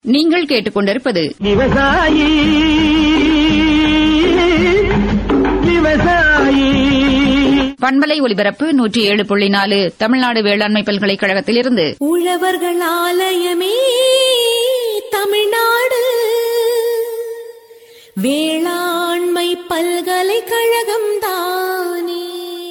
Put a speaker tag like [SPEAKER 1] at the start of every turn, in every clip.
[SPEAKER 1] நீங்கள் கேட்டுக்கொண்டிருப்பது
[SPEAKER 2] விவசாயி விவசாயி
[SPEAKER 1] பண்பலை ஒலிபரப்பு நூற்றி ஏழு புள்ளி நாலு தமிழ்நாடு வேளாண்மை பல்கலைக்கழகத்திலிருந்து
[SPEAKER 3] உழவர்கள் ஆலயமே தமிழ்நாடு வேளாண்மை பல்கலைக்கழகம் தானே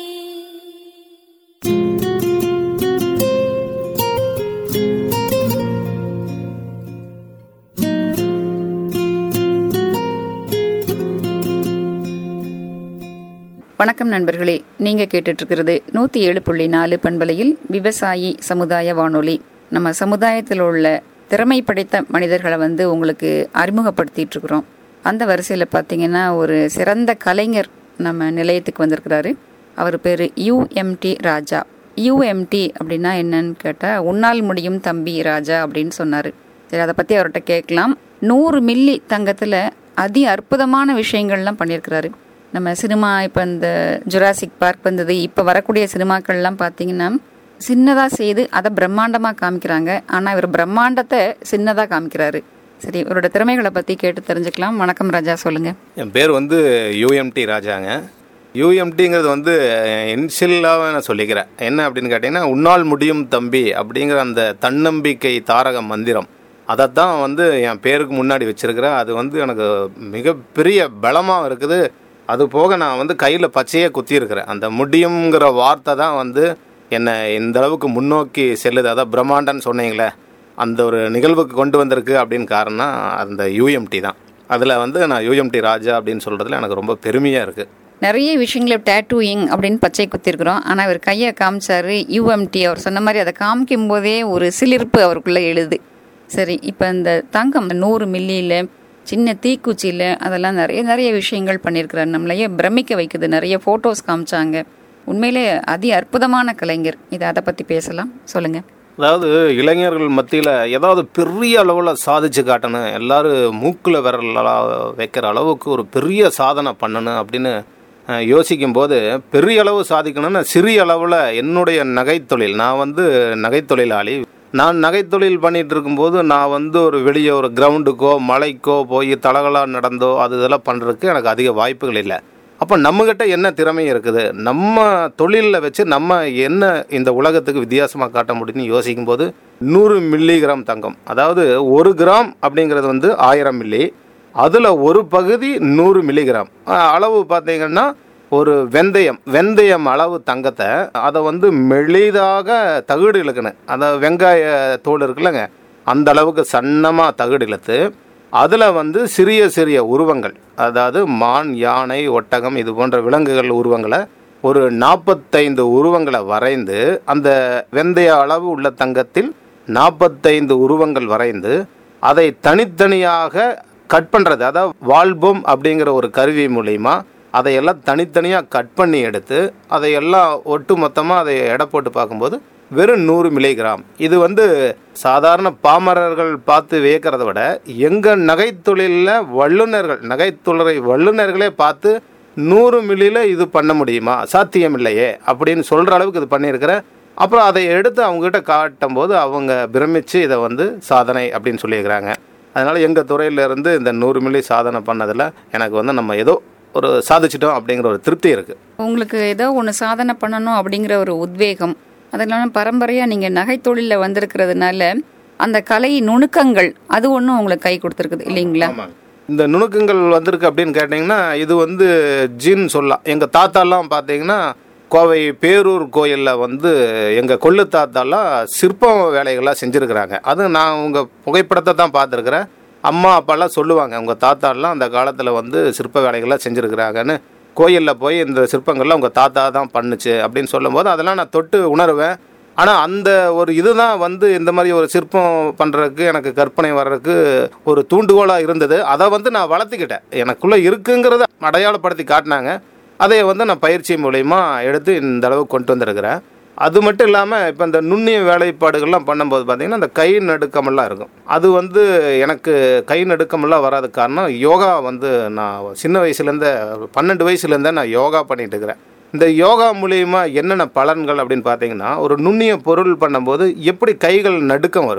[SPEAKER 1] வணக்கம் நண்பர்களே நீங்க கேட்டுட்டு இருக்கிறது நூத்தி ஏழு புள்ளி நாலு பண்பலையில் விவசாயி சமுதாய வானொலி நம்ம சமுதாயத்தில் உள்ள திறமை படைத்த மனிதர்களை வந்து உங்களுக்கு அறிமுகப்படுத்திட்டு இருக்கிறோம் அந்த வரிசையில் பார்த்தீங்கன்னா ஒரு சிறந்த கலைஞர் நம்ம நிலையத்துக்கு வந்திருக்கிறாரு அவர் பேர் யூஎம்டி ராஜா யூஎம்டி அப்படின்னா என்னன்னு கேட்டால் உன்னால் முடியும் தம்பி ராஜா அப்படின்னு சொன்னார் சரி அதை பற்றி அவர்கிட்ட கேட்கலாம் நூறு மில்லி தங்கத்தில் அதி அற்புதமான விஷயங்கள்லாம் பண்ணியிருக்கிறாரு நம்ம சினிமா இப்போ இந்த ஜுராசிக் பார்க் வந்தது இப்போ வரக்கூடிய சினிமாக்கள்லாம் பார்த்தீங்கன்னா சின்னதாக செய்து அதை பிரம்மாண்டமாக காமிக்கிறாங்க ஆனால் இவர் பிரம்மாண்டத்தை சின்னதாக காமிக்கிறாரு சரி இவரோட திறமைகளை பற்றி கேட்டு தெரிஞ்சுக்கலாம் வணக்கம் ராஜா சொல்லுங்கள்
[SPEAKER 4] என் பேர் வந்து யூஎம்டி ராஜாங்க யூஎம்டிங்கிறது வந்து இன்ஷியலாக நான் சொல்லிக்கிறேன் என்ன அப்படின்னு கேட்டிங்கன்னா உன்னால் முடியும் தம்பி அப்படிங்கிற அந்த தன்னம்பிக்கை தாரக மந்திரம் அதைத்தான் வந்து என் பேருக்கு முன்னாடி வச்சிருக்கிறேன் அது வந்து எனக்கு மிகப்பெரிய பலமாக இருக்குது அது போக நான் வந்து கையில் பச்சையே குத்தியிருக்கிறேன் அந்த முடியுங்கிற வார்த்தை தான் வந்து என்னை இந்த அளவுக்கு முன்னோக்கி செல்லுது அதான் பிரம்மாண்டன்னு சொன்னீங்களே அந்த ஒரு நிகழ்வுக்கு கொண்டு வந்திருக்கு அப்படின்னு காரணம் அந்த யூஎம்டி தான் அதில் வந்து நான் யூஎம்டி ராஜா அப்படின்னு சொல்கிறதுல எனக்கு ரொம்ப பெருமையாக இருக்குது
[SPEAKER 1] நிறைய விஷயங்களை டேட்டூயிங் அப்படின்னு பச்சை குத்திருக்கிறோம் ஆனால் இவர் கையை காமிச்சாரு யூஎம்டி அவர் சொன்ன மாதிரி அதை காமிக்கும் போதே ஒரு சிலிர்ப்பு அவருக்குள்ளே எழுது சரி இப்போ இந்த தங்கம் நூறு மில்லியில் சின்ன தீக்குச்சியில் அதெல்லாம் நிறைய நிறைய விஷயங்கள் பண்ணியிருக்கிறார் நம்மளையே பிரமிக்க வைக்குது நிறைய ஃபோட்டோஸ் காமிச்சாங்க உண்மையிலே அதி அற்புதமான கலைஞர் இதை அதை பற்றி பேசலாம் சொல்லுங்கள்
[SPEAKER 4] அதாவது இளைஞர்கள் மத்தியில் ஏதாவது பெரிய அளவில் சாதிச்சு காட்டணும் எல்லாரும் மூக்கில் விரல் வைக்கிற அளவுக்கு ஒரு பெரிய சாதனை பண்ணணும் அப்படின்னு அஹ், யோசிக்கும்போது பெரிய அளவு சாதிக்கணும்னா சிறிய அளவில் என்னுடைய நகைத்தொழில் நான் வந்து நகைத்தொழிலாளி நான் நகைத்தொழில் பண்ணிட்டு இருக்கும்போது நான் வந்து ஒரு வெளியே ஒரு கிரவுண்டுக்கோ மலைக்கோ போய் தலகலா நடந்தோ அது இதெல்லாம் பண்ணுறதுக்கு எனக்கு அதிக வாய்ப்புகள் இல்லை அப்போ நம்மக்கிட்ட என்ன திறமை இருக்குது நம்ம தொழிலில் வச்சு நம்ம என்ன இந்த உலகத்துக்கு வித்தியாசமாக காட்ட முடியும்னு யோசிக்கும்போது நூறு மில்லிகிராம் தங்கம் அதாவது ஒரு கிராம் அப்படிங்கிறது வந்து ஆயிரம் மில்லி அதில் ஒரு பகுதி நூறு மில்லிகிராம் அஹ், அளவு பார்த்தீங்கன்னா ஒரு வெந்தயம் வெந்தயம் அளவு தங்கத்தை அதை வந்து மெலிதாக தகுடு இழுக்கணும் அந்த வெங்காய தோல் இருக்குல்லங்க அந்த அளவுக்கு சன்னமாக தகுடு இழுத்து அதில் வந்து சிறிய சிறிய உருவங்கள் அதாவது மான் யானை ஒட்டகம் இது போன்ற விலங்குகள் உருவங்களை ஒரு நாற்பத்தைந்து உருவங்களை வரைந்து அந்த வெந்தய அளவு உள்ள தங்கத்தில் நாற்பத்தைந்து உருவங்கள் வரைந்து அதை தனித்தனியாக கட் பண்ணுறது அதாவது வால்போம் அப்படிங்கிற ஒரு கருவி மூலிமா அதையெல்லாம் தனித்தனியாக கட் பண்ணி எடுத்து அதையெல்லாம் ஒட்டு மொத்தமாக அதை எடை போட்டு பார்க்கும்போது வெறும் நூறு மில்லிகிராம் இது வந்து சாதாரண பாமரர்கள் பார்த்து வியக்கிறத விட எங்கள் நகைத்தொழிலில் வல்லுநர்கள் நகைத்துறை வல்லுநர்களே பார்த்து நூறு மில்லியில் இது பண்ண முடியுமா சாத்தியம் இல்லையே அப்படின்னு சொல்கிற அளவுக்கு இது பண்ணியிருக்கிறேன் அப்புறம் அதை எடுத்து அவங்ககிட்ட காட்டும் போது அவங்க பிரமிச்சு இதை வந்து சாதனை அப்படின்னு சொல்லியிருக்கிறாங்க அதனால் எங்கள் துறையிலேருந்து இந்த நூறு மில்லி சாதனை பண்ணதில் எனக்கு வந்து நம்ம ஏதோ ஒரு சாதிச்சிட்டோம் அப்படிங்கிற ஒரு திருப்தி இருக்குது
[SPEAKER 1] உங்களுக்கு ஏதோ ஒன்று சாதனை பண்ணணும் அப்படிங்கிற ஒரு உத்வேகம் அது இல்லாமல் பரம்பரையாக நீங்கள் நகைத்தொழிலில் வந்திருக்கிறதுனால அந்த கலை நுணுக்கங்கள் அது ஒன்றும் உங்களுக்கு கை கொடுத்துருக்குது இல்லைங்களா
[SPEAKER 4] இந்த நுணுக்கங்கள் வந்திருக்கு அப்படின்னு கேட்டிங்கன்னா இது வந்து ஜின் சொல்லலாம் எங்கள் தாத்தாலாம் பார்த்தீங்கன்னா கோவை பேரூர் கோயிலில் வந்து எங்கள் கொள்ளு தாத்தாலாம் சிற்பம் வேலைகள்லாம் செஞ்சுருக்கிறாங்க அது நான் உங்கள் புகைப்படத்தை தான் பார்த்துருக்குறேன் அம்மா அப்பாலாம் சொல்லுவாங்க உங்கள் தாத்தாலாம் அந்த காலத்தில் வந்து சிற்ப வேலைகள்லாம் செஞ்சுருக்கிறாங்கன்னு கோயிலில் போய் இந்த சிற்பங்கள்லாம் உங்கள் தாத்தா தான் பண்ணுச்சு அப்படின்னு சொல்லும்போது அதெல்லாம் நான் தொட்டு உணர்வேன் ஆனால் அந்த ஒரு இதுதான் வந்து இந்த மாதிரி ஒரு சிற்பம் பண்ணுறதுக்கு எனக்கு கற்பனை வர்றதுக்கு ஒரு தூண்டுகோலாக இருந்தது அதை வந்து நான் வளர்த்துக்கிட்டேன் எனக்குள்ளே இருக்குங்கிறத அடையாளப்படுத்தி காட்டினாங்க அதை வந்து நான் பயிற்சி மூலயமா எடுத்து இந்த அளவுக்கு கொண்டு வந்திருக்கிறேன் அது மட்டும் இல்லாமல் இப்போ இந்த நுண்ணிய வேலைப்பாடுகள்லாம் பண்ணும்போது பார்த்தீங்கன்னா இந்த கை நடுக்கமெல்லாம் இருக்கும் அது வந்து எனக்கு கை நடுக்கமெல்லாம் வராத காரணம் யோகா வந்து நான் சின்ன வயசுலேருந்தே பன்னெண்டு வயசுலேருந்தே நான் யோகா பண்ணிட்டு இருக்கிறேன் இந்த யோகா மூலியமா என்னென்ன பலன்கள் அப்படின்னு பார்த்தீங்கன்னா ஒரு நுண்ணிய பொருள் பண்ணும்போது எப்படி கைகள் நடுக்கம் வரும்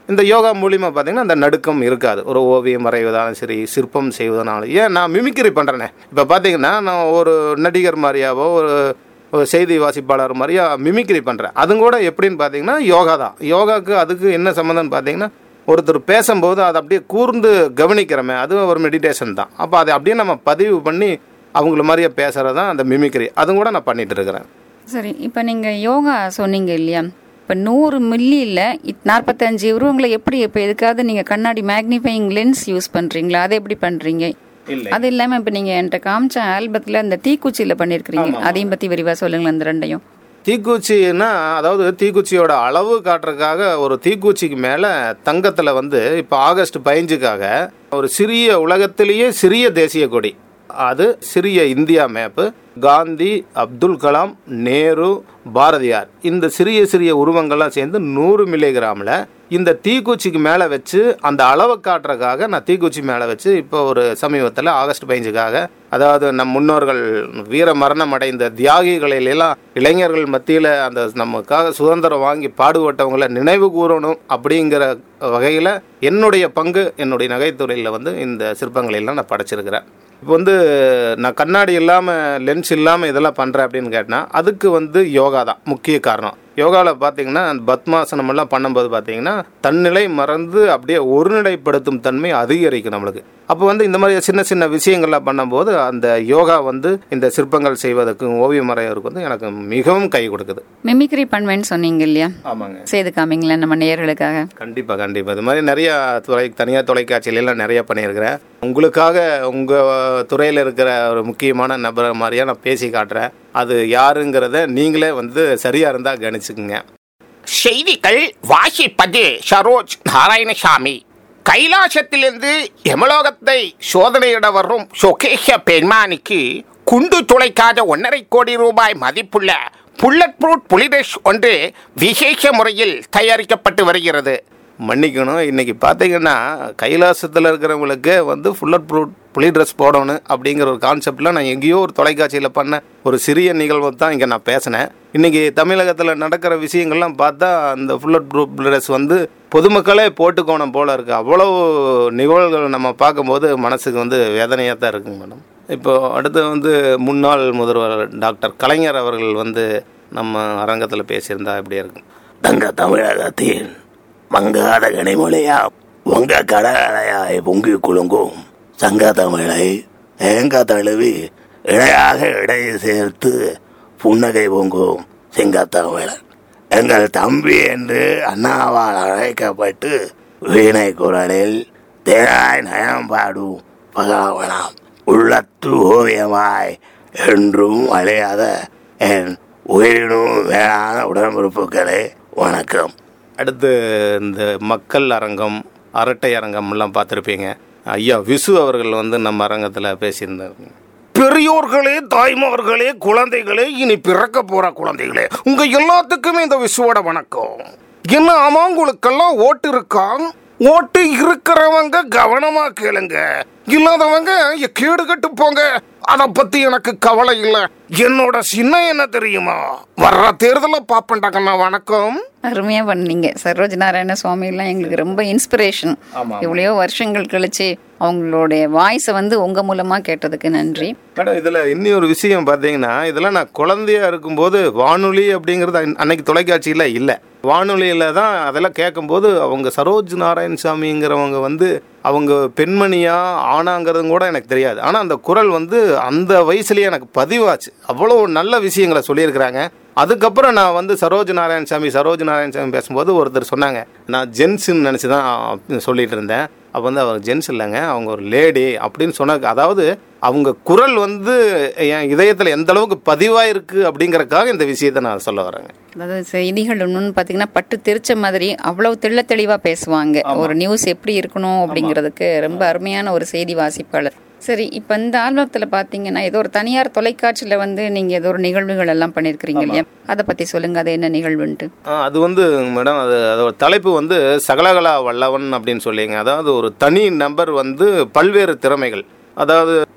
[SPEAKER 4] இந்த யோகா மூலியமாக பார்த்தீங்கன்னா அந்த நடுக்கம் இருக்காது ஒரு ஓவியம் வரைவதாலும் சரி சிற்பம் செய்வதனாலும் ஏன் நான் மிமிக்ரி பண்ணுறேனே இப்போ பார்த்தீங்கன்னா நான் ஒரு நடிகர் மாதிரியாவோ ஒரு ஒரு செய்தி வாசிப்பாளர் மாதிரியா மிமிக்ரி பண்ணுறேன் அதுவும் கூட எப்படின்னு பார்த்தீங்கன்னா யோகா தான் யோகாவுக்கு அதுக்கு என்ன சம்மந்தம்னு பார்த்தீங்கன்னா ஒருத்தர் பேசும்போது அதை அப்படியே கூர்ந்து கவனிக்கிறோமே அது ஒரு மெடிடேஷன் தான் அப்போ அதை அப்படியே நம்ம பதிவு பண்ணி அவங்கள மாதிரியே பேசுகிறது தான் அந்த மிமிக்ரி அதுவும் கூட நான் பண்ணிட்டு இருக்கிறேன்
[SPEAKER 1] சரி இப்போ நீங்கள் யோகா சொன்னீங்க இல்லையா இப்போ நூறு மில்லியில் நாற்பத்தஞ்சு உருவங்களை எப்படி இப்போ எதுக்காவது நீங்கள் கண்ணாடி மேக்னிஃபைங் லென்ஸ் யூஸ் பண்ணுறீங்களா அதை எப்படி பண்ணுறீங்க
[SPEAKER 4] இல்லை
[SPEAKER 1] அது இல்லாமல் இப்போ நீங்கள் என்கிட்ட காமிச்ச ஆல்பத்தில் அந்த தீக்குச்சியில் பண்ணியிருக்கிறீங்க அதையும் பற்றி விரிவாக சொல்லுங்களேன் அந்த ரெண்டையும்
[SPEAKER 4] தீக்குச்சின்னா அதாவது தீக்குச்சியோட அளவு காட்டுறதுக்காக ஒரு தீக்குச்சிக்கு மேலே தங்கத்தில் வந்து இப்போ ஆகஸ்ட் பதினஞ்சுக்காக ஒரு சிறிய உலகத்திலேயே சிறிய தேசிய கொடி அது சிறிய இந்தியா மேப்பு காந்தி அப்துல் கலாம் நேரு பாரதியார் இந்த சிறிய சிறிய உருவங்கள்லாம் சேர்ந்து நூறு மில்லிகிராமில் இந்த தீக்குச்சிக்கு மேலே வச்சு அந்த அளவை காட்டுறதுக்காக நான் தீக்குச்சி மேலே வச்சு இப்போ ஒரு சமீபத்தில் ஆகஸ்ட் பதினஞ்சுக்காக அதாவது நம் முன்னோர்கள் வீர மரணம் அடைந்த தியாகிகளிலெல்லாம் இளைஞர்கள் மத்தியில் அந்த நமக்காக சுதந்திரம் வாங்கி பாடுபட்டவங்களை நினைவு கூறணும் அப்படிங்கிற வகையில் என்னுடைய பங்கு என்னுடைய நகைத்துறையில் வந்து இந்த சிற்பங்களை எல்லாம் நான் படைச்சிருக்கிறேன் இப்போ வந்து நான் கண்ணாடி இல்லாமல் லென்ஸ் இல்லாமல் இதெல்லாம் பண்ணுறேன் அப்படின்னு கேட்டால் அதுக்கு வந்து யோகா தான் முக்கிய காரணம் யோகாவில் பார்த்தீங்கன்னா அந்த பத்மாசனம் எல்லாம் பண்ணும்போது பார்த்தீங்கன்னா தன்னிலை மறந்து அப்படியே ஒருநிலைப்படுத்தும் தன்மை அதிகரிக்கும் நம்மளுக்கு அப்போ வந்து இந்த மாதிரி சின்ன சின்ன விஷயங்கள்லாம் பண்ணும்போது அந்த யோகா வந்து இந்த சிற்பங்கள் செய்வதற்கும் ஓவியம் வரைவதற்கு வந்து எனக்கு மிகவும் கை கொடுக்குது
[SPEAKER 1] மிமிக்ரி பண்ணுவேன்னு சொன்னீங்க இல்லையா
[SPEAKER 4] ஆமாங்க
[SPEAKER 1] செய்து காமிங்களேன் நம்ம நேயர்களுக்காக
[SPEAKER 4] கண்டிப்பாக கண்டிப்பாக இது மாதிரி நிறைய துறை தனியார் தொலைக்காட்சியில எல்லாம் நிறைய பண்ணியிருக்கிறேன் உங்களுக்காக உங்கள் துறையில் இருக்கிற ஒரு முக்கியமான நபர் மாதிரியா நான் பேசி காட்டுறேன் அது யாருங்கிறத நீங்களே வந்து சரியாக இருந்தால் கணிச்சுக்குங்க
[SPEAKER 2] செய்திகள் வாசிப்பது சரோஜ் நாராயணசாமி கைலாசத்திலிருந்து எமலோகத்தை சோதனையிட வரும் சொகேஷ பெண்மானிக்கு குண்டு துளைக்காத ஒன்றரை கோடி ரூபாய் மதிப்புள்ள புல்லட் ப்ரூட் புலிடஷ் ஒன்று விசேஷ முறையில் தயாரிக்கப்பட்டு வருகிறது
[SPEAKER 4] மன்னிக்கணும் இன்னைக்கு பார்த்தீங்கன்னா கைலாசத்தில் இருக்கிறவங்களுக்கு வந்து ஃபுல்லட் ப்ரூட் புலி ட்ரெஸ் போடணும் அப்படிங்கிற ஒரு கான்செப்டில் நான் எங்கேயோ ஒரு தொலைக்காட்சியில் பண்ண ஒரு சிறிய நிகழ்வு தான் இங்கே நான் பேசினேன் இன்னைக்கு தமிழகத்தில் நடக்கிற விஷயங்கள்லாம் பார்த்தா அந்த ஃபுல்லட் ப்ரூட் ட்ரெஸ் வந்து பொதுமக்களே போட்டுக்கோணும் போல இருக்குது அவ்வளோ நிகழ்வுகள் நம்ம பார்க்கும்போது மனசுக்கு வந்து வேதனையாக தான் இருக்குங்க மேடம் இப்போ அடுத்து வந்து முன்னாள் முதல்வர் டாக்டர் கலைஞர் அவர்கள் வந்து நம்ம அரங்கத்தில் பேசியிருந்தா எப்படி இருக்கும்
[SPEAKER 5] தங்க தமிழகத்தின் மங்காத கனிமொழியா உங்க கடலையாய் பொங்கி குலுங்கும் சங்க தமிழை ஏங்க தழுவி இடையாக இடை சேர்த்து புன்னகை பொங்கும் சிங்கத்தமிழன் எங்கள் தம்பி என்று அண்ணாவால் அழைக்கப்பட்டு வீணை குரலில் தேனாய் நயம் பாடும் பகவனாம் உள்ளத்து ஓவியமாய் என்றும் அழியாத என் உயிரினும் வேளாண் உடன்பிறப்புகளே வணக்கம்
[SPEAKER 4] அடுத்து இந்த மக்கள் அரங்கம் அரட்டை அரங்கம் எல்லாம் பார்த்துருப்பீங்க ஐயா விசு அவர்கள் வந்து நம்ம அரங்கத்தில் பேசியிருந்தாருங்க
[SPEAKER 2] பெரியோர்களே தாய்மார்களே குழந்தைகளே இனி பிறக்க போற குழந்தைகளே உங்க எல்லாத்துக்குமே இந்த விசுவோட வணக்கம் என்ன ஆமா உங்களுக்கெல்லாம் ஓட்டு இருக்கா ஓட்டு இருக்கிறவங்க கவனமா கேளுங்க இல்லாதவங்க எ- கேடு கட்டு போங்க அத பத்தி எனக்கு கவலை இல்ல என்னோட சின்ன என்ன தெரியுமா வர்ற தேர்தல பாப்பண்டாங்கண்ணா வணக்கம்
[SPEAKER 1] அருமையா பண்ணீங்க சரோஜ் நாராயண சுவாமி எல்லாம் எங்களுக்கு ரொம்ப இன்ஸ்பிரேஷன் இவ்வளையோ வருஷங்கள் கழிச்சு அவங்களுடைய வாய்ஸை வந்து உங்க மூலமா கேட்டதுக்கு நன்றி
[SPEAKER 4] மேடம் இதில் இன்னொரு விஷயம் பார்த்தீங்கன்னா இதெல்லாம் நான் குழந்தையா இருக்கும்போது வானொலி அப்படிங்கிறது அன்- அன்னைக்கு தொலைக்காட்சியில் இல்லை வானொலியில் தான் அதெல்லாம் கேட்கும்போது அவங்க சரோஜ் நாராயணசாமிங்கிறவங்க வந்து அவங்க பெண்மணியா ஆனாங்கிறதும் கூட எனக்கு தெரியாது ஆனால் அந்த குரல் வந்து அந்த வயசுலயே எனக்கு பதிவாச்சு அவ்வளோ நல்ல விஷயங்களை சொல்லியிருக்கிறாங்க அதுக்கப்புறம் நான் வந்து சரோஜ் நாராயணசாமி சரோஜ் நாராயணசாமி பேசும்போது ஒருத்தர் சொன்னாங்க நான் ஜென்ஸுன்னு நினச்சி தான் சொல்லிட்டு இருந்தேன் அப்போ வந்து அவர் ஜென்ஸ் இல்லைங்க அவங்க ஒரு லேடி அப்படின்னு சொன்னாங்க அதாவது அவங்க குரல் வந்து என் இதயத்தில் எந்த அளவுக்கு பதிவாயிருக்கு அப்படிங்கறதுக்காக இந்த விஷயத்தை நான் சொல்ல வரேங்க
[SPEAKER 1] அதாவது செய்திகள் ஒன்றுன்னு பார்த்தீங்கன்னா பட்டு தெரிச்ச மாதிரி அவ்வளவு தெள்ள தெளிவாக பேசுவாங்க ஒரு நியூஸ் எப்படி இருக்கணும் அப்படிங்கிறதுக்கு ரொம்ப அருமையான ஒரு செய்தி வாசிப்பாளர் சரி இப்போ இந்த ஆல்பத்தில் பார்த்தீங்கன்னா ஏதோ ஒரு தனியார் தொலைக்காட்சியில் வந்து நீங்கள் ஏதோ ஒரு நிகழ்வுகள் எல்லாம் பண்ணியிருக்கிறீங்க இல்லையா அதை பற்றி சொல்லுங்க அது என்ன நிகழ்வுன்ட்டு
[SPEAKER 4] ஆ, அது வந்து மேடம் அது அதோட தலைப்பு வந்து சகலகலா வல்லவன் அப்படின்னு சொல்லிங்க அதாவது ஒரு தனி நபர் வந்து பல்வேறு திறமைகள் அதாவது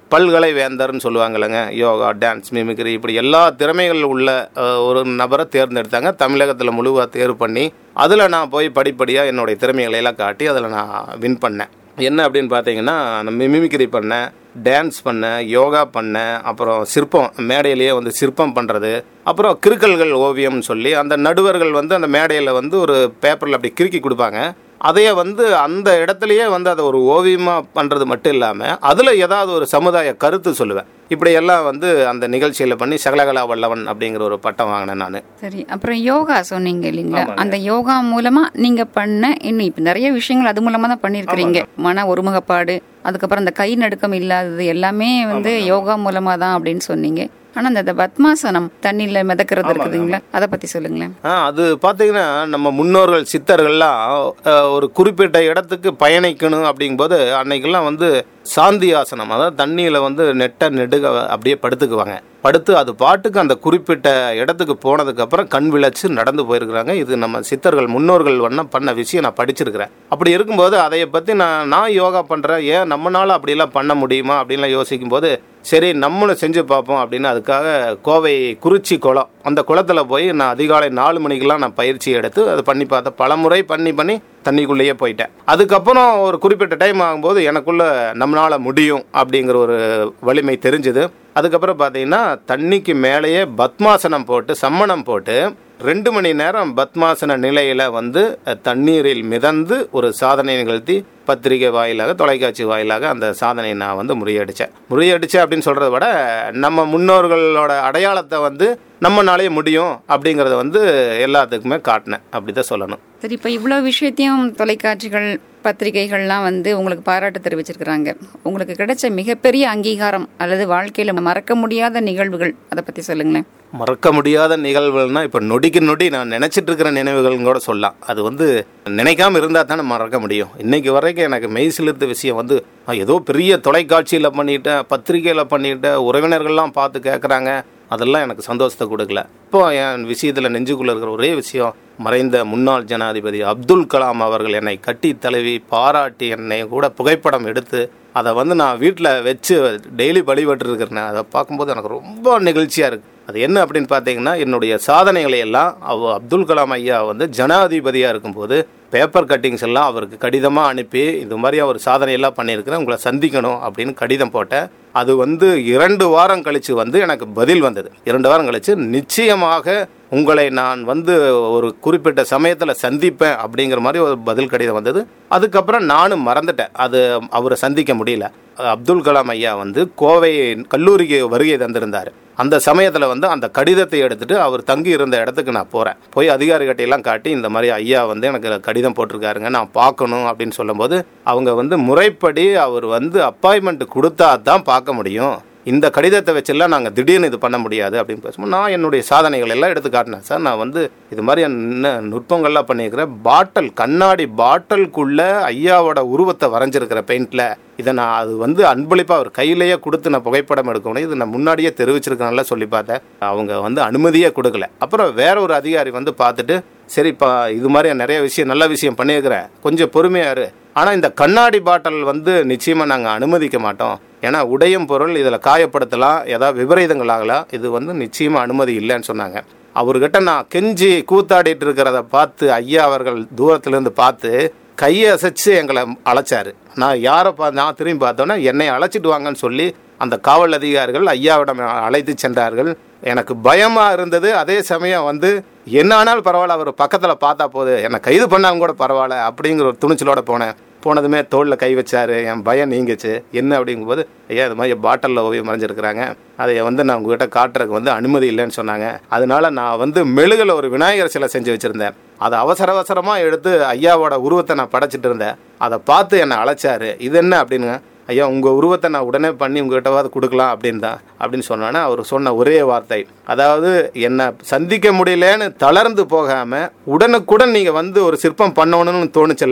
[SPEAKER 4] பல்கலை வேந்தர்னு சொல்லுவாங்கல்லங்க யோகா டான்ஸ் மிமிக்ரி இப்படி எல்லா திறமைகள் உள்ள அஹ், ஒரு நபரை தேர்ந்தெடுத்தாங்க தமிழகத்தில் முழுவாக தேர்வு பண்ணி அதில் நான் போய் படிப்படியாக என்னுடைய திறமைகளை எல்லாம் காட்டி அதில் நான் வின் பண்ணேன் என்ன அப்படின்னு பார்த்தீங்கன்னா நான் மிமிக்ரி பண்ணேன் டான்ஸ் பண்ணேன் யோகா பண்ணேன் அப்புறம் சிற்பம் மேடையிலேயே வந்து சிற்பம் பண்ணுறது அப்புறம் கிறுக்கல்கள் ஓவியம்னு சொல்லி அந்த நடுவர்கள் வந்து அந்த மேடையில் வந்து ஒரு பேப்பரில் அப்படி கிறுக்கி கொடுப்பாங்க அதையே வந்து அந்த இடத்துலையே வந்து அதை ஒரு ஓவியமாக பண்ணுறது மட்டும் இல்லாமல் அதில் ஏதாவது ஒரு சமுதாய கருத்து சொல்லுவேன் இப்படி எல்லாம் வந்து அந்த நிகழ்ச்சியில் பண்ணி சகலகலா வல்லவன் அப்படிங்கிற ஒரு பட்டம் வாங்கினேன் நான்
[SPEAKER 1] சரி அப்புறம் யோகா சொன்னீங்க இல்லைங்களா அந்த யோகா மூலமா நீங்க பண்ண இன்னும் இப்ப நிறைய விஷயங்கள் அது மூலமா தான் பண்ணிருக்கிறீங்க மன ஒருமுகப்பாடு அதுக்கப்புறம் அந்த கை நடுக்கம் இல்லாதது எல்லாமே வந்து யோகா மூலமா தான் அப்படின்னு சொன்னீங்க ஆனா அந்த பத்மாசனம் தண்ணியில மிதக்கிறது இருக்குதுங்களா அதை பத்தி சொல்லுங்களேன்
[SPEAKER 4] ஆ அது பார்த்தீங்கன்னா நம்ம முன்னோர்கள் சித்தர்கள்லாம் அஹ், ஒரு குறிப்பிட்ட இடத்துக்கு பயணிக்கணும் அப்படிங்கும்போது அன்னைக்கெல்லாம் வந்து சாந்தி ஆசனம் அதாவது தண்ணியில் வந்து நெட்ட நெடுக அப்படியே படுத்துக்குவாங்க படுத்து அது பாட்டுக்கு அந்த குறிப்பிட்ட இடத்துக்கு போனதுக்கப்புறம் கண் விளைச்சு நடந்து போயிருக்கிறாங்க இது நம்ம சித்தர்கள் முன்னோர்கள் வண்ணம் பண்ண விஷயம் நான் படிச்சிருக்கிறேன் அப்படி இருக்கும்போது அதை பற்றி நான் நான் யோகா பண்ணுறேன் ஏன் நம்மளால அப்படிலாம் பண்ண முடியுமா அப்படின்லாம் யோசிக்கும்போது சரி நம்மளும் செஞ்சு பார்ப்போம் அப்படின்னு அதுக்காக கோவை குறிச்சி குளம் அந்த குளத்தில் போய் நான் அதிகாலை நாலு மணிக்கெல்லாம் நான் பயிற்சி எடுத்து அதை பண்ணி பார்த்தேன் பல முறை பண்ணி பண்ணி தண்ணிக்குள்ளேயே போயிட்டேன் அதுக்கப்புறம் ஒரு குறிப்பிட்ட டைம் ஆகும்போது எனக்குள்ள நம்மளால முடியும் அப்படிங்கிற ஒரு வலிமை தெரிஞ்சுது அதுக்கப்புறம் பார்த்தீங்கன்னா தண்ணிக்கு மேலேயே பத்மாசனம் போட்டு சம்மணம் போட்டு ரெண்டு மணி நேரம் பத்மாசன நிலையில வந்து அஹ், தண்ணீரில் மிதந்து ஒரு சாதனை நிகழ்த்தி பத்திரிகை வாயிலாக தொலைக்காட்சி வாயிலாக அந்த சாதனையை நான் வந்து முறியடித்தேன் முறியடிச்சேன் அப்படின்னு சொல்கிறத விட நம்ம முன்னோர்களோட அடையாளத்தை வந்து நம்மனாலே முடியும் அப்படிங்கிறத வந்து எல்லாத்துக்குமே காட்டினேன் அப்படி தான் சொல்லணும்
[SPEAKER 1] சரி இப்ப இவ்வளவு விஷயத்தையும் தொலைக்காட்சிகள் பத்திரிகைகள்லாம் வந்து உங்களுக்கு பாராட்டு தெரிவிச்சிருக்கிறாங்க உங்களுக்கு கிடைச்ச மிகப்பெரிய அங்கீகாரம் அல்லது வாழ்க்கையில மறக்க முடியாத நிகழ்வுகள் அதை பத்தி சொல்லுங்களேன்
[SPEAKER 4] மறக்க முடியாத நிகழ்வுகள்னா இப்போ நொடிக்கு நொடி நான் நினைச்சிட்டு இருக்கிற நினைவுகள்னு கூட சொல்லலாம் அது வந்து நினைக்காம இருந்தா தானே மறக்க முடியும் இன்னைக்கு வரைக்கும் எனக்கு மெய் சிலிர்த்த விஷயம் வந்து நான் ஏதோ பெரிய தொலைக்காட்சியில் பண்ணிட்டேன் பத்திரிகையில் பண்ணிட்டேன் உறவினர்கள்லாம் பார்த்து கேட்குறாங்க அதெல்லாம் எனக்கு சந்தோஷத்தை கொடுக்கல இப்போ என் விஷயத்தில் நெஞ்சுக்குள்ள இருக்கிற ஒரே விஷயம் மறைந்த முன்னாள் ஜனாதிபதி அப்துல் கலாம் அவர்கள் என்னை கட்டி தழுவி பாராட்டி என்னை கூட புகைப்படம் எடுத்து அதை வந்து நான் வீட்டில் வச்சு டெய்லி வழிபட்டு இருக்கிறேன் அதை பார்க்கும்போது எனக்கு ரொம்ப நெகிழ்ச்சியாக இருக்குது அது என்ன அப்படின்னு பார்த்தீங்கன்னா என்னுடைய சாதனைகளை எல்லாம் அவ அப்துல் கலாம் ஐயா வந்து ஜனாதிபதியாக இருக்கும்போது பேப்பர் கட்டிங்ஸ் எல்லாம் அவருக்கு கடிதமாக அனுப்பி இது மாதிரி அவர் சாதனையெல்லாம் பண்ணியிருக்கிறேன் உங்களை சந்திக்கணும் அப்படின்னு கடிதம் போட்டேன் அது வந்து இரண்டு வாரம் கழித்து வந்து எனக்கு பதில் வந்தது இரண்டு வாரம் கழித்து நிச்சயமாக உங்களை நான் வந்து ஒரு குறிப்பிட்ட சமயத்தில் சந்திப்பேன் அப்படிங்கிற மாதிரி ஒரு பதில் கடிதம் வந்தது அதுக்கப்புறம் நானும் மறந்துட்டேன் அது அவரை சந்திக்க முடியல அப்துல் கலாம் ஐயா வந்து கோவை கல்லூரிக்கு வருகை தந்திருந்தார் அந்த சமயத்தில் வந்து அந்த கடிதத்தை எடுத்துட்டு அவர் தங்கி இருந்த இடத்துக்கு நான் போகிறேன் போய் அதிகாரிகிட்ட எல்லாம் காட்டி இந்த மாதிரி ஐயா வந்து எனக்கு கடிதம் போட்டிருக்காருங்க நான் பார்க்கணும் அப்படின்னு சொல்லும்போது அவங்க வந்து முறைப்படி அவர் வந்து அப்பாயின்மெண்ட் கொடுத்தா தான் பார்க்க முடியும் இந்த கடிதத்தை வச்செல்லாம் நாங்கள் திடீர்னு இது பண்ண முடியாது அப்படின்னு பேசும்போது நான் என்னுடைய சாதனைகள் எல்லாம் எடுத்து காட்டினேன் சார் நான் வந்து இது மாதிரி என்ன நுட்பங்கள்லாம் பண்ணியிருக்கிறேன் பாட்டில் கண்ணாடி பாட்டிலுக்குள்ள ஐயாவோட உருவத்தை வரைஞ்சிருக்கிற பெயிண்டில் இதை நான் அது வந்து அன்பளிப்பாக அவர் கையிலேயே கொடுத்து நான் புகைப்படம் எடுக்கணும் இது நான் முன்னாடியே தெரிவிச்சிருக்கனால சொல்லி பார்த்தேன் அவங்க வந்து அனுமதியே கொடுக்கல அப்புறம் வேற ஒரு அதிகாரி வந்து பார்த்துட்டு சரிப்பா இது மாதிரி நிறைய விஷயம் நல்ல விஷயம் பண்ணியிருக்கிறேன் கொஞ்சம் பொறுமையா இரு ஆனால் இந்த கண்ணாடி பாட்டில் வந்து நிச்சயமாக நாங்கள் அனுமதிக்க மாட்டோம் ஏன்னா உடையும் பொருள் இதில் காயப்படுத்தலாம் ஏதாவது விபரீதங்கள் ஆகலாம் இது வந்து நிச்சயமாக அனுமதி இல்லைன்னு சொன்னாங்க அவர்கிட்ட நான் கெஞ்சி கூத்தாடிட்டு இருக்கிறத பார்த்து ஐயா அவர்கள் தூரத்துலேருந்து பார்த்து கையை அசைச்சு எங்களை அழைச்சாரு நான் யாரை பா நான் திரும்பி பார்த்தோன்னே என்னை அழைச்சிட்டு வாங்கன்னு சொல்லி அந்த காவல் அதிகாரிகள் ஐயாவிடம் அழைத்து சென்றார்கள் எனக்கு பயமா இருந்தது அதே சமயம் வந்து என்ன ஆனாலும் பரவாயில்ல அவர் பக்கத்தில் பார்த்தா போது என்னை கைது பண்ணாங்க கூட பரவாயில்ல அப்படிங்கிற ஒரு துணிச்சலோட போனேன் போனதுமே தோளில் கை வச்சாரு என் பயம் நீங்கிச்சு என்ன அப்படிங்கும்போது ஐயா இது மாதிரி பாட்டிலில் ஓவியம் மறைஞ்சிருக்கிறாங்க அதை வந்து நான் உங்ககிட்ட காட்டுறதுக்கு வந்து அனுமதி இல்லைன்னு சொன்னாங்க அதனால நான் வந்து மெழுகில் ஒரு விநாயகர் சிலை செஞ்சு வச்சுருந்தேன் அதை அவசர அவசரமாக எடுத்து ஐயாவோட உருவத்தை நான் படைச்சிட்டு இருந்தேன் அதை பார்த்து என்னை அழைச்சாரு இது என்ன அப்படின்னுங்க ஐயா உங்கள் உருவத்தை நான் உடனே பண்ணி உங்ககிட்டவாது கொடுக்கலாம் அப்படின்னு தான் அப்படின்னு சொன்னோன்னே அவர் சொன்ன ஒரே வார்த்தை அதாவது என்னை சந்திக்க முடியலன்னு தளர்ந்து போகாமல் உடனுக்குடன் நீங்கள் வந்து ஒரு சிற்பம் பண்ணணும்னு தோணுச்சுல்ல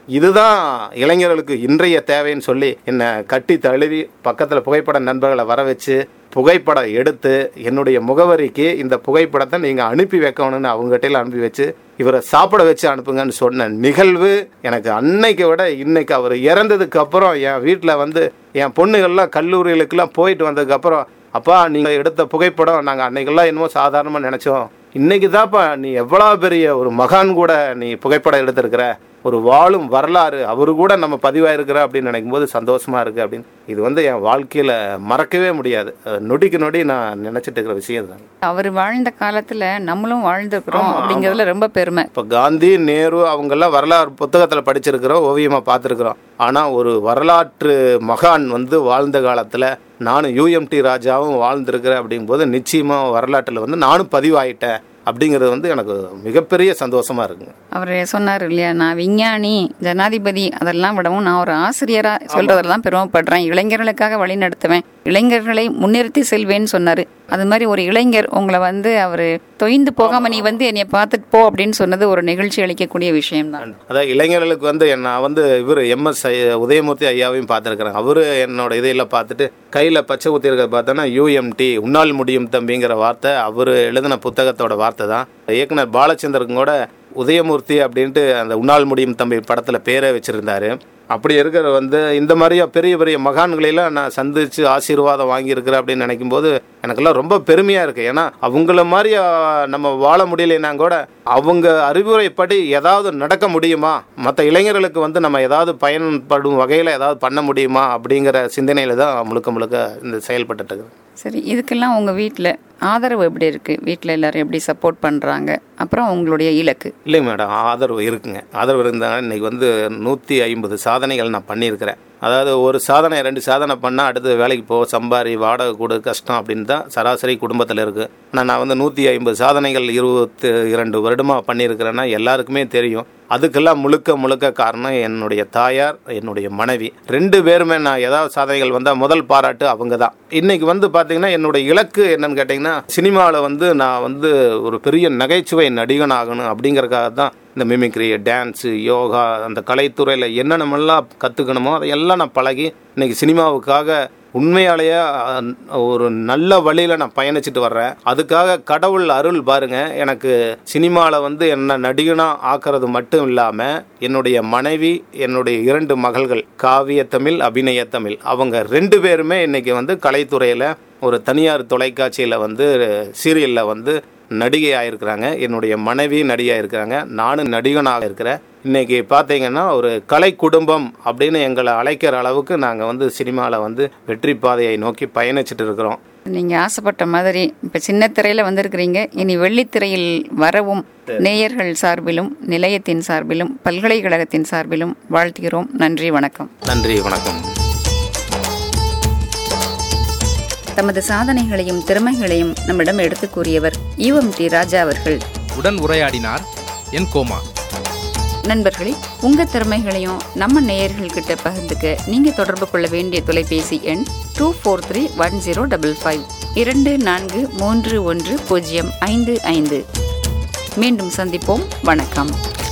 [SPEAKER 4] இதுதான் இளைஞர்களுக்கு இன்றைய தேவைன்னு சொல்லி என்னை கட்டி தழுவி பக்கத்தில் புகைப்பட நண்பர்களை வர வச்சு புகைப்படம் எடுத்து என்னுடைய முகவரிக்கு இந்த புகைப்படத்தை நீங்கள் அனுப்பி வைக்கணும்னு அவங்ககிட்ட அனுப்பி வச்சு இவரை சாப்பிட வச்சு அனுப்புங்கன்னு சொன்ன நிகழ்வு எனக்கு அன்னைக்கு விட இன்னைக்கு அவர் இறந்ததுக்கு அப்புறம் என் வீட்டில் வந்து என் பொண்ணுகள்லாம் கல்லூரிகளுக்கெல்லாம் போயிட்டு வந்ததுக்கப்புறம் அப்பா நீங்கள் எடுத்த புகைப்படம் நாங்கள் அன்னைக்கெல்லாம் என்னமோ சாதாரணமாக நினச்சோம் இன்னைக்கு தான்ப்பா நீ எவ்வளோ பெரிய ஒரு மகான் கூட நீ புகைப்படம் எடுத்திருக்கிற ஒரு வாழும் வரலாறு அவரு கூட நம்ம பதிவாயிருக்கிற அப்படின்னு நினைக்கும் போது சந்தோஷமா இருக்கு அப்படின்னு இது வந்து என் வாழ்க்கையில மறக்கவே முடியாது அஹ் நொடிக்கு நொடி நான் நினைச்சிட்டு இருக்கிற விஷயம் தான்
[SPEAKER 1] அவர் வாழ்ந்த காலத்துல நம்மளும் வாழ்ந்திருக்கிறோம் அப்படிங்கிறதுல ரொம்ப பெருமை
[SPEAKER 4] இப்போ காந்தி நேரு அவங்கெல்லாம் வரலாறு புத்தகத்தில் படிச்சிருக்கிறோம் ஓவியமாக பார்த்துருக்குறோம் ஆனால் ஒரு வரலாற்று மகான் வந்து வாழ்ந்த காலத்தில் நானும் யூஎம்டி ராஜாவும் வாழ்ந்திருக்கிறேன் அப்படிங்கும்போது நிச்சயமாக வரலாற்றில் வந்து நானும் பதிவாயிட்டேன் அப்படிங்கிறது வந்து எனக்கு மிகப்பெரிய சந்தோஷமா இருக்குங்க
[SPEAKER 1] அவர் சொன்னார் இல்லையா நான் விஞ்ஞானி ஜனாதிபதி அதெல்லாம் விடவும் நான் ஒரு ஆசிரியரா சொல்றதுல தான் பெருமைப்படுறேன் இளைஞர்களுக்காக வழி நடத்துவேன் இளைஞர்களை முன்னிறுத்தி செல்வேன்னு சொன்னாரு அது மாதிரி ஒரு இளைஞர் உங்களை வந்து அவர் தொய்ந்து போகாம நீ வந்து என்னைய பார்த்துட்டு போ அப்படின்னு சொன்னது ஒரு நிகழ்ச்சி அளிக்கக்கூடிய விஷயம்தான்
[SPEAKER 4] அதான் இளைஞர்களுக்கு வந்து நான் வந்து இவர் எம்எஸ் உதயமூர்த்தி ஐயாவையும் பார்த்துருக்குறேன் அவரு என்னோட இதையெல்லாம் பார்த்துட்டு கையில் பச்சை ஊற்றி இருக்கிறத பார்த்தோன்னா யூஎம்டி உன்னால் முடியும் தம்பிங்கிற வார்த்தை அவர் எழுதின புத்தகத்தோட வார்த்தை தான் இயக்குனர் பாலச்சந்தருக்கும் கூட உதயமூர்த்தி அப்படின்ட்டு அந்த உன்னால் முடியும் தம்பி படத்தில் பேரே வச்சுருந்தாரு அப்படி இருக்கிற வந்து இந்த மாதிரியா பெரிய பெரிய மகான்களையெல்லாம் நான் சந்திச்சு ஆசீர்வாதம் வாங்கியிருக்கிறேன் அப்படின்னு நினைக்கும் போது எனக்கெல்லாம் ரொம்ப பெருமையாக இருக்குது ஏன்னா அவங்கள மாதிரி ஆ, நம்ம வாழ முடியலைன்னா கூட அவங்க அறிவுரைப்படி ஏதாவது நடக்க முடியுமா மற்ற இளைஞர்களுக்கு வந்து நம்ம ஏதாவது பயன்படும் வகையில் ஏதாவது பண்ண முடியுமா அப்படிங்கிற சிந்தனையில் தான் முழுக்க முழுக்க இந்த செயல்பட்டுட்டு இருக்குது
[SPEAKER 1] சரி இதுக்கெல்லாம் உங்க வீட்டில் ஆதரவு எப்படி இருக்கு வீட்டில் எல்லாரும் எப்படி சப்போர்ட் பண்றாங்க அப்புறம் உங்களுடைய இலக்கு
[SPEAKER 4] இல்லைங்க மேடம் ஆதரவு இருக்குங்க ஆதரவு இருந்தாங்க இன்னைக்கு வந்து நூற்றி ஐம்பது சாதனைகள் நான் பண்ணியிருக்கிறேன் அதாவது ஒரு சாதனை ரெண்டு சாதனை பண்ணால் அடுத்து வேலைக்கு போ சம்பாரி வாடகை கொடு கஷ்டம் அப்படின்னு தான் சராசரி குடும்பத்தில் இருக்குது ஆனால் நான் வந்து நூற்றி ஐம்பது சாதனைகள் இருபத்தி இரண்டு வருடமாக பண்ணியிருக்கிறேன்னா எல்லாருக்குமே தெரியும் அதுக்கெல்லாம் முழுக்க முழுக்க காரணம் என்னுடைய தாயார் என்னுடைய மனைவி ரெண்டு பேருமே நான் ஏதாவது சாதனைகள் வந்தால் முதல் பாராட்டு அவங்க தான் இன்னைக்கு வந்து பார்த்தீங்கன்னா என்னுடைய இலக்கு என்னன்னு கேட்டிங்கன்னா சினிமாவில் வந்து நான் வந்து ஒரு பெரிய நகைச்சுவை நடிகன் ஆகணும் அப்படிங்கறதுக்காக தான் இந்த மிமிக்ரி டான்ஸு யோகா அந்த கலைத்துறையில் என்னென்னமெல்லாம் கற்றுக்கணுமோ அதையெல்லாம் நான் பழகி இன்னைக்கு சினிமாவுக்காக உண்மையாலேயே அஹ், ஒரு நல்ல வழியில் நான் பயணிச்சுட்டு வர்றேன் அதுக்காக கடவுள் அருள் பாருங்க எனக்கு சினிமாவில் வந்து என்ன நடிகனாக ஆக்கிறது மட்டும் இல்லாமல் என்னுடைய மனைவி என்னுடைய இரண்டு மகள்கள் காவிய தமிழ் அபிநய தமிழ் அவங்க ரெண்டு பேருமே இன்னைக்கு வந்து கலைத்துறையில் ஒரு தனியார் தொலைக்காட்சியில் வந்து சீரியலில் வந்து நடிகை ஆயிருக்கிறாங்க என்னுடைய மனைவி நடிகை இருக்கிறாங்க நானும் நடிகனாக இருக்கிறேன் இன்னைக்கு பார்த்தீங்கன்னா ஒரு கலை குடும்பம் அப்படின்னு எங்களை அழைக்கிற அளவுக்கு நாங்கள் வந்து சினிமாவில் வந்து வெற்றி பாதையை நோக்கி பயணிச்சுட்டு இருக்கிறோம்
[SPEAKER 1] நீங்க ஆசைப்பட்ட மாதிரி இப்ப சின்ன திரையில வந்திருக்கிறீங்க இனி வெள்ளித்திரையில் வரவும் நேயர்கள் சார்பிலும் நிலையத்தின் சார்பிலும் பல்கலைக்கழகத்தின் சார்பிலும் வாழ்த்துகிறோம் நன்றி வணக்கம்
[SPEAKER 4] நன்றி வணக்கம்
[SPEAKER 1] தமது சாதனைகளையும் திறமைகளையும் நம்மிடம் எடுத்துக் கூறியவர் ஈவம் டி ராஜா அவர்கள்
[SPEAKER 6] உடன் உரையாடினார் என் கோமா
[SPEAKER 1] நண்பர்களே உங்க திறமைகளையும் நம்ம நேயர்கள் கிட்ட பகிர்ந்துக்க நீங்க தொடர்பு கொள்ள வேண்டிய தொலைபேசி எண் two four three one zero double five இரண்டு நான்கு மூன்று ஒன்று பூஜ்ஜியம் ஐந்து ஐந்து மீண்டும் சந்திப்போம் வணக்கம்